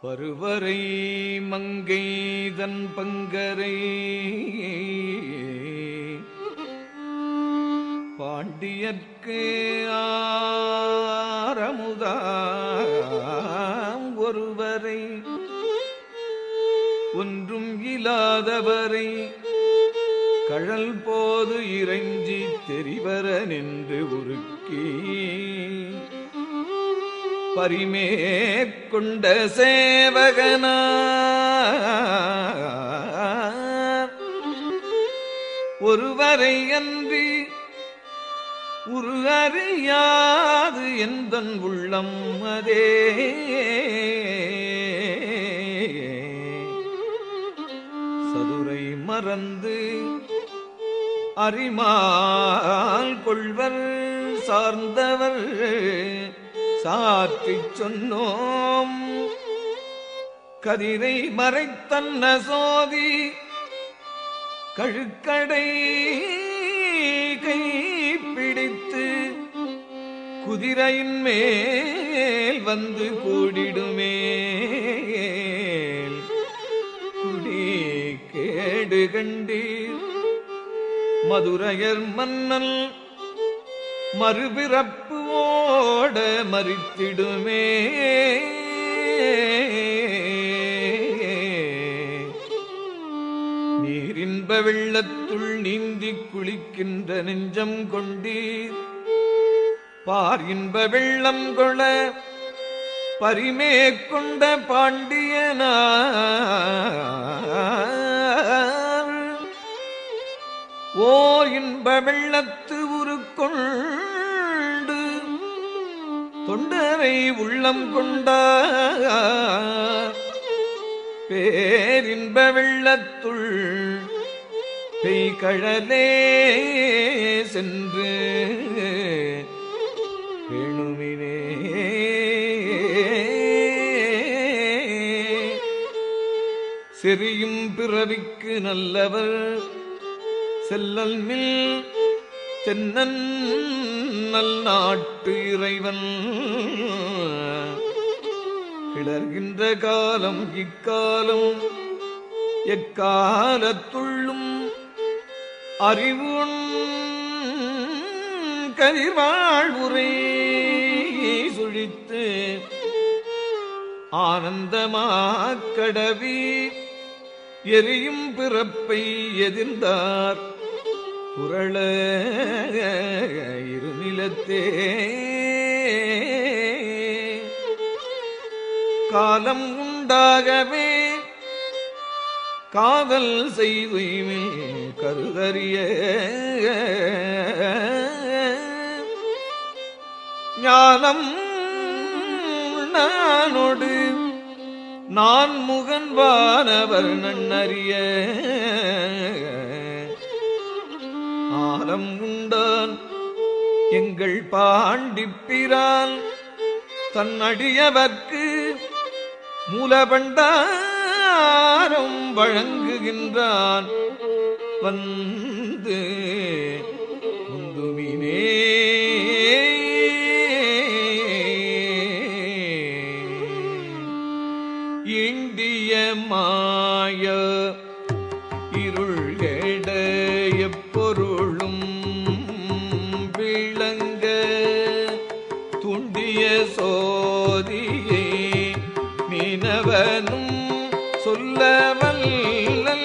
பருவரை மங்கை தன் பங்கரை பாண்டியர்க்கு ஆரமுதாம் ஒருவரை ஒன்றும் இல்லாதவரை கழல் போது இறைஞ்சி தெரிவர நின்று உருக்கி பரிமேற்கொண்ட சேவகனா ஒருவரை அன்றி உரு அறியாது எந்தன் உள்ளம் அதே சதுரை மறந்து அறிமால் கொள்வர் சார்ந்தவர் சாற்றிச் சொன்னோம் கதிரை மறைத்தன்ன சோதி கழுக்கடை கை பிடித்து குதிரையின் மேல் வந்து கூடிடுமே குடி கேடு கண்டீர் மதுரையர் மன்னன் மறுபிறப்பு ஓட மறித்திடுமே நீரின்ப வெள்ளத்துள் நீந்திக் குளிக்கின்ற நெஞ்சம் கொண்டீர் பார் இன்ப வெள்ளம் கொள பரிமே கொண்ட பாண்டியனா ஓ இன்ப வெள்ளத்து உருக்கொண்டு தொண்டரை உள்ளம் கொண்டார் பேரின்ப வெள்ளத்துள் பெய்கழலே சென்று வேணுமினே செறியும் பிறவிக்கு நல்லவர் செல்லல் மில் தென்னன் நல் நாட்டு இறைவன் கிளர்கின்ற காலம் இக்காலம் எக்காலத்துள்ளும் அறிவுண் கதிர்வாழ்வுரை சுழித்து ஆனந்தமாக்கடவி எரியும் பிறப்பை எதிர்ந்தார் புரள இருநிலத்தே காலம் உண்டாகவே காதல் செய்துமே கருதறிய ஞானம் நானோடு நான் முகன்வானவர் நன்னறிய ஆலம் உண்டான் எங்கள் பாண்டிப்பிரான் தன் அடியவர்க்கு மூலபண்டாரம் வழங்குகின்றான் வந்து முந்துமினே இண்டிய மாய இருள்கட எப்பொருளும் விளங்க துண்டிய சோதியை மீனவனும் சொல்லவல்லல்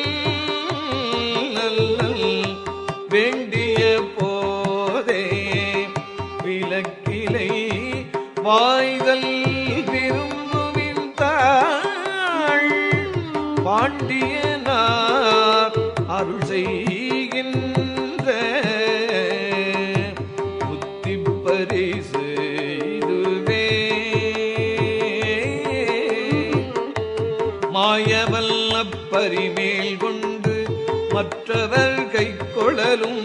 வேண்டிய போதே விளக்கிலை வாய்தல் விரும்புவின் தாள் பாண்டியனார் அருள் செய்கின்ற புத்தி பரிசு இதுவே மாயவல்ல பரிமேல் கொண்டு மற்றவர் கை கொழலும்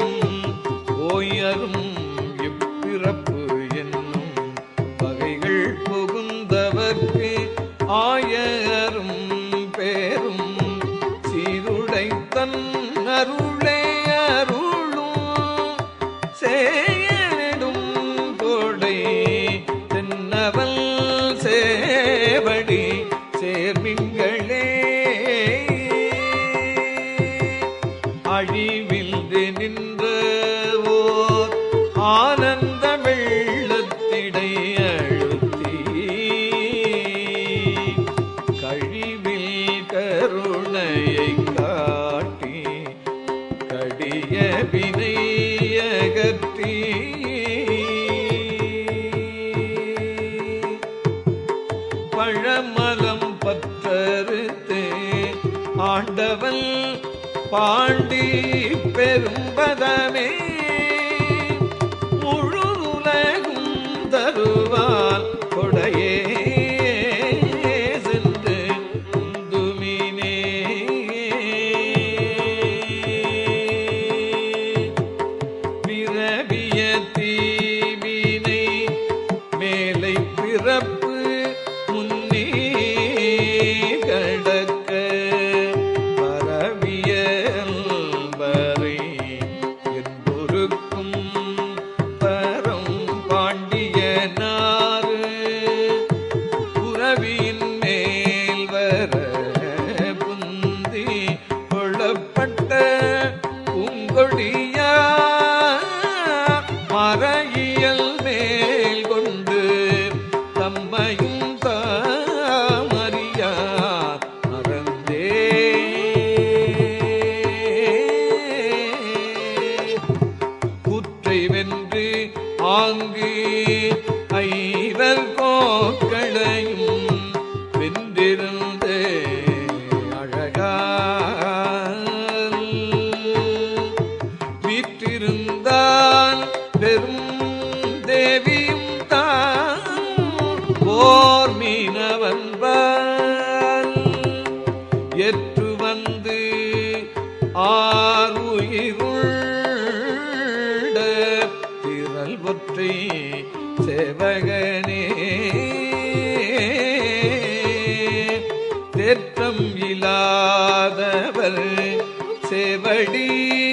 ஓயரும் எப்பிறப்பு என்னும் வகைகள் புகுந்தவர்க்கு ஆயரும் பேரும் சீருடை தன் அருளே அருளும் சேயனிடும் கொடை தென்னவல் சேவடி ஆழமலம் பற்றறுத்து ஆண்டவன் பாண்டி பெரும்பதமே முழு உலகும் தருவால் கொடையே சென்று உந்துமினே பிறவிய தீவினை மேலை பிறப்பு முன்னே கடக்க பரவிய அன்பரை என்பொருக்கும் பரம் பாண்டியனாறு புறவியின் மேல் வர புந்தி கொள்ளப்பட்ட பூங்கொடியா மறையியல் மேல் கொண்டு தம்மையும் தாமறியா மறந்தே கூற்றை வென்று ஆங்கு ஐவர் கோக்களையும் வென்றிருந்த அழகால் வீற்றிருந்தான் பெரும் தேவியும் தான் போர் மீனவன்பால் எற்று வந்து ஆறுயிருள் திரள் ஒற்றை சேவகனே தேற்றம் இல்லாதவர் சேவடி